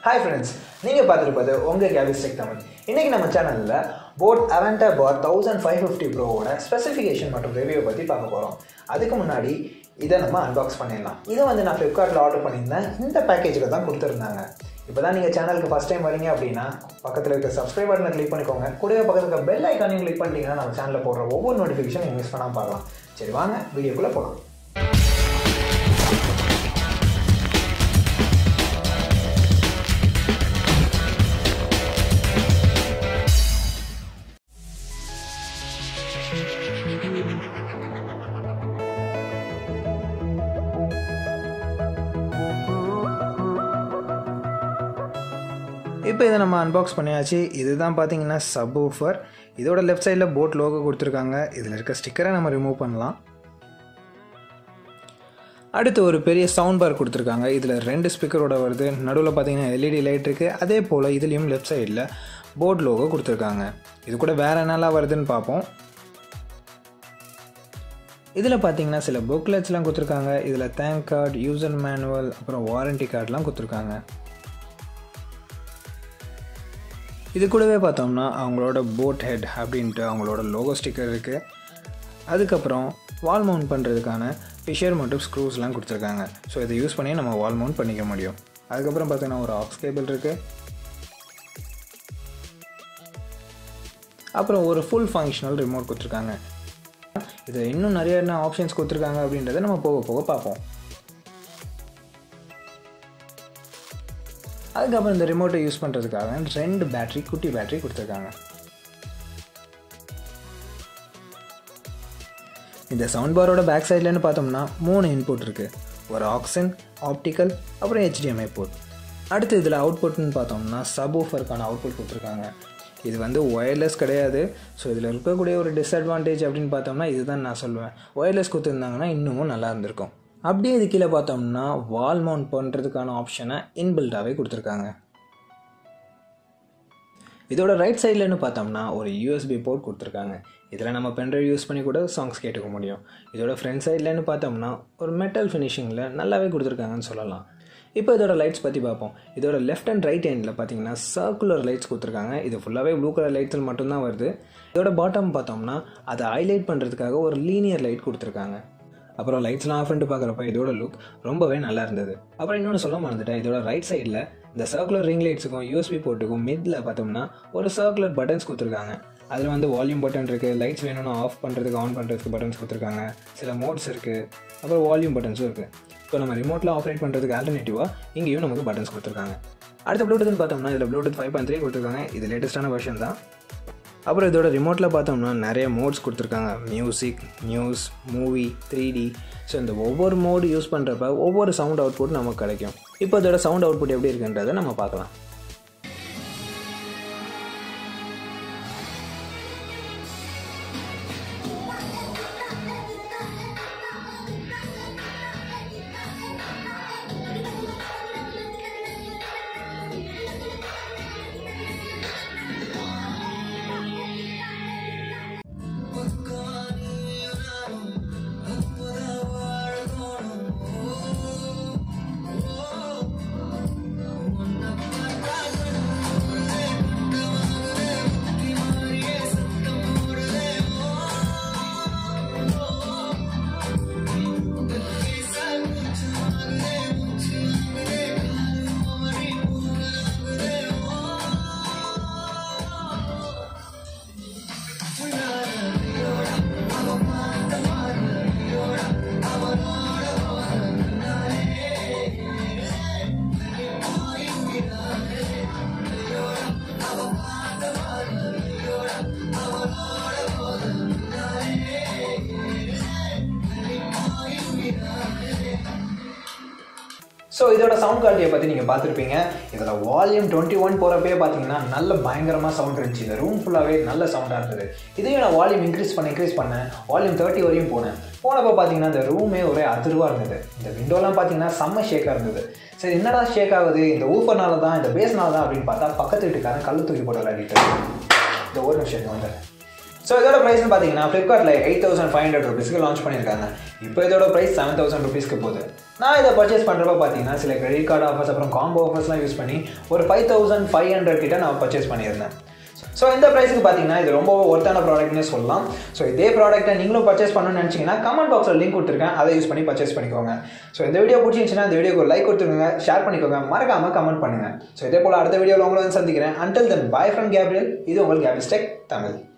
hi friends நீங்கள் பார்த்துருப்பது உங்கள் கேபிஸ்டெக் தமிழ் இன்றைக்கி நம்ம சேனலில் boAt Aavante bar thousand five fifty ப்ரோவோட ஸ்பெசிஃபிகேஷன் மற்றும் ரிவ்யூ பற்றி பார்க்க போகிறோம் அதுக்கு முன்னாடி இதை நம்ம அன்பாக்ஸ் பண்ணிடலாம் இதை வந்து நான் ஃப்ளிப்கார்ட்டில் ஆர்டர் பண்ணியிருந்தேன் இந்த பேக்கேஜில் தான் கொடுத்துருந்தாங்க இப்போ தான் நீங்கள் சேனலுக்கு ஃபஸ்ட் டைம் வரீங்க அப்படின்னா பக்கத்தில் இருக்க சப்ஸ்கிரைப் பட்டனை கிளிக் பண்ணிக்கோங்க கூடவே பக்கத்தில் இருக்க பெல் ஐக்கானையும் கிளிக் பண்ணிட்டீங்கன்னா நம்ம சேனலில் போடுற ஒவ்வொரு நோட்டிஃபிகேஷன் நீங்கள் மிஸ் பண்ணாமல் பார்க்கலாம் சரி வாங்க வீடியோக்குள்ளே போகலாம் இப்போ இதை நம்ம அன்பாக்ஸ் பண்ணியாச்சு இதுதான் பார்த்தீங்கன்னா சப் ஊஃபர் இதோட லெஃப்ட் சைடில் போட் லோகோ கொடுத்துருக்காங்க இதில் இருக்க ஸ்டிக்கரை நம்ம ரிமூவ் பண்ணலாம் அடுத்து ஒரு பெரிய சவுண்ட் பார் கொடுத்துருக்காங்க இதில் ரெண்டு ஸ்பீக்கரோட வருது நடுவில் பார்த்தீங்கன்னா எல்இடி லைட் இருக்குது அதே போல் இதுலேயும் லெஃப்ட் சைடில் போர்ட் லோகோ கொடுத்துருக்காங்க இது கூட வேறு என்னெல்லாம் வருதுன்னு பார்ப்போம் இதில் பார்த்தீங்கன்னா சில புக்லெட்ஸ்லாம் கொடுத்துருக்காங்க இதில் தேங்க் கார்டு யூசர் மேனுவல் அப்புறம் வாரண்டி கார்டெலாம் கொடுத்துருக்காங்க இது கூடவே பார்த்தோம்னா அவங்களோட போட் ஹெட் அப்படின்ட்டு அவங்களோட லோகோ ஸ்டிக்கர் இருக்குது அதுக்கப்புறம் வால் மவுண்ட் பண்ணுறதுக்கான ஃபிஷர் மற்றும் ஸ்க்ரூஸ்லாம் கொடுத்துருக்காங்க ஸோ இதை யூஸ் பண்ணி நம்ம வால் மவுண்ட் பண்ணிக்க முடியும் அதுக்கப்புறம் பார்த்தீங்கன்னா ஒரு ஆக்ஸ் கேபிள் இருக்குது அப்புறம் ஒரு ஃபுல் ஃபங்க்ஷனல் ரிமோட் கொடுத்துருக்காங்க இதில் இன்னும் நிறைய என்ன ஆப்ஷன்ஸ் கொடுத்துருக்காங்க அப்படின்றத நம்ம போக போக பார்ப்போம் அதுக்கப்புறம் இந்த ரிமோட்டை யூஸ் பண்ணுறதுக்காக ரெண்டு பேட்ரி குட்டி பேட்ரி கொடுத்துருக்காங்க இந்த சவுண்ட் பாரோட பேக் சைட்லன்னு பார்த்தோம்னா மூணு இன்புட் இருக்குது ஒரு ஆக்சன் ஆப்டிக்கல் அப்புறம் ஹெச்டிஎம்ஐ போர்ட் அடுத்து இதில் அவுட்புட்னு பார்த்தோம்னா சப் ஊஃபருக்கான அவுட்புட் கொடுத்துருக்காங்க இது வந்து ஒயர்லெஸ் கிடையாது ஸோ இதில் இருக்கக்கூடிய ஒரு டிஸ்அட்வான்டேஜ் அப்படின்னு பார்த்தோம்னா இதுதான் நான் சொல்லுவேன் ஒயர்லெஸ் கொடுத்துருந்தாங்கன்னா இன்னமும் நல்லா இருந்திருக்கும் அப்படியே இது கீழே பார்த்தோம்னா வால் மவுண்ட் பண்ணுறதுக்கான ஆப்ஷனை இன்பில்டாகவே கொடுத்துருக்காங்க இதோட ரைட் சைட்லன்னு பார்த்தோம்னா ஒரு யூஎஸ்பி போர்ட் கொடுத்துருக்காங்க இதில் நம்ம பென்ட்ரைவ் யூஸ் பண்ணி கூட சாங்ஸ் கேட்டுக்க முடியும் இதோட ஃப்ரண்ட் சைட்லன்னு பார்த்தோம்னா ஒரு மெட்டல் ஃபினிஷிங்கில் நல்லாவே கொடுத்துருக்காங்கன்னு சொல்லலாம் இப்போ இதோட லைட்ஸ் பற்றி பார்ப்போம் இதோட லெஃப்ட் அண்ட் ரைட் ஹேண்டில் பார்த்தீங்கன்னா சர்க்குலர் லைட்ஸ் கொடுத்துருக்காங்க இது ஃபுல்லாகவே ப்ளூ கலர் லைட்ஸில் மட்டும்தான் வருது இதோட பாட்டம் பார்த்தோம்னா அதை ஹைலைட் பண்ணுறதுக்காக ஒரு லீனியர் லைட் கொடுத்துருக்காங்க அப்புறம் லைட்ஸ்லாம் ஆஃப் பண்ணிட்டு பார்க்குறப்ப இதோட லுக் ரொம்பவே நல்லா இருந்தது அப்புறம் இன்னொன்று சொல்ல மறந்துட்டேன் இதோட ரைட் சைடில் இந்த சர்க்குலர் ரிங் லைட்ஸுக்கும் யூஎஸ்பி போர்ட்டுக்கும் மிடில் பார்த்தோம்னா ஒரு சர்க்குலர் பட்டன்ஸ் கொடுத்துருக்காங்க அதில் வந்து வால்யூம் பட்டன் இருக்குது லைட்ஸ் வேணும்னா ஆஃப் பண்ணுறதுக்கு ஆன் பண்ணுறதுக்கு பட்டன்ஸ் கொடுத்துருக்காங்க சில மோட்ஸ் இருக்குது அப்புறம் வால்யூம் பட்டன்ஸும் இருக்குது இப்போ நம்ம ரிமோட்டில் ஆப்ரேட் பண்ணுறதுக்கு ஆல்டர்னேட்டிவாக இங்கேயும் நமக்கு பட்டன்ஸ் கொடுத்துருக்காங்க அடுத்த ப்ளூடூத்னு பார்த்தோம்னா இதில் ப்ளூடூத் ஃபைவ் பாயிண்ட் த்ரீ கொடுத்துருக்காங்க இது லேட்டஸ்ட்டான வெர்ஷன் தான் அப்புறம் இதோட ரிமோட்டில் பார்த்தோம்னா நிறைய மோட்ஸ் கொடுத்துருக்காங்க music news movie three D so இந்த ஒவ்வொரு மோடு யூஸ் பண்ணுறப்ப ஒவ்வொரு சவுண்ட் அவுட்புட் நமக்கு கிடைக்கும் இப்போ இதோட சவுண்ட் அவுட்புட் எப்படி இருக்குன்றதை நம்ம பார்க்கலாம் ஸோ இதோட சவுண்ட் குவாலிட்டியை பற்றி நீங்கள் பார்த்துருப்பீங்க இதில் வால்யூம் டுவெண்ட்டி ஒன் போகிறப்பே பார்த்தீங்கன்னா நல்ல பயங்கரமாக சவுண்ட் இருந்துச்சு இந்த ரூம் ஃபுல்லாகவே நல்ல சவுண்டாக இருந்தது இதையும் நான் வால்யூம் இன்க்ரீஸ் பண்ண இன்க்ரீஸ் பண்ணேன் வால்யூம் தேர்ட்டி வரையும் போனேன் போனப்போ பார்த்தீங்கன்னா இந்த ரூமே ஒரே அதிர்வாக இருந்தது இந்த விண்டோலாம் பார்த்தீங்கன்னா செம்ம ஷேக்காக இருந்தது சரி என்னடா ஷேக் ஆகுது இந்த ஊஃபர்னால தான் இந்த பேஸ்னால தான் அப்படின்னு பார்த்தா பக்கத்து வீட்டுக்காரன் கல் தூக்கி போட்டு விளையாடிட்டு இந்த ஒரு நிமிஷம் இங்க வந்துடுறேன் ஸோ இதோட ப்ரைஸ்னு பார்த்தீங்கன்னா ஃப்ளிப்கார்ட்டில் எயிட் தௌசண்ட் ஃபைவ் ஹண்ட்ரட் ருபீஸ்க்கு லான்ச் பண்ணியிருக்காங்க இப்போ இதோட ப்ரைஸ் செவன் தௌசண்ட் ருபீஸ்க்கு போகுது நான் இதை பர்ச்சேஸ் பண்ணுறப்ப பார்த்தீங்கன்னா சில கிரெடிட் கார்டு ஆஃபர்ஸ் அப்புறம் காம்போ ஆஃபர்ஸ்லாம் யூஸ் பண்ணி ஒரு ஃபைவ் தௌசண்ட் ஃபைவ் ஹண்ட்ரட் கிட்ட நான் பர்ச்சேஸ் பண்ணியிருந்தேன் ஸோ இந்த ப்ரைஸுக்கு பார்த்தீங்கன்னா இது ரொம்ப ஒர்த்தான ப்ராடக்ட்னே சொல்லலாம் ஸோ இதே ப்ராடக்ட்டை நீங்களும் பர்ச்சேஸ் பண்ணணும்னு நினச்சிங்கன்னா கமெண்ட் பாக்ஸில் லிங்க் கொடுத்துருக்கேன் அதை யூஸ் பண்ணி பர்ச்சேஸ் பண்ணிக்கோங்க ஸோ இந்த வீடியோ பிடிச்சிருந்துச்சுன்னா இந்த வீடியோக்கு லைக் கொடுத்துருங்க ஷேர் பண்ணிக்கோங்க மறக்காமல் கமெண்ட் பண்ணுங்கள் ஸோ இதே போல் அடுத்த வீடியோவில் உங்களை வந்து சந்திக்கிறேன் until then bye from Gabriel இது உங்கள் கேபிஸ்டெக் தமிழ்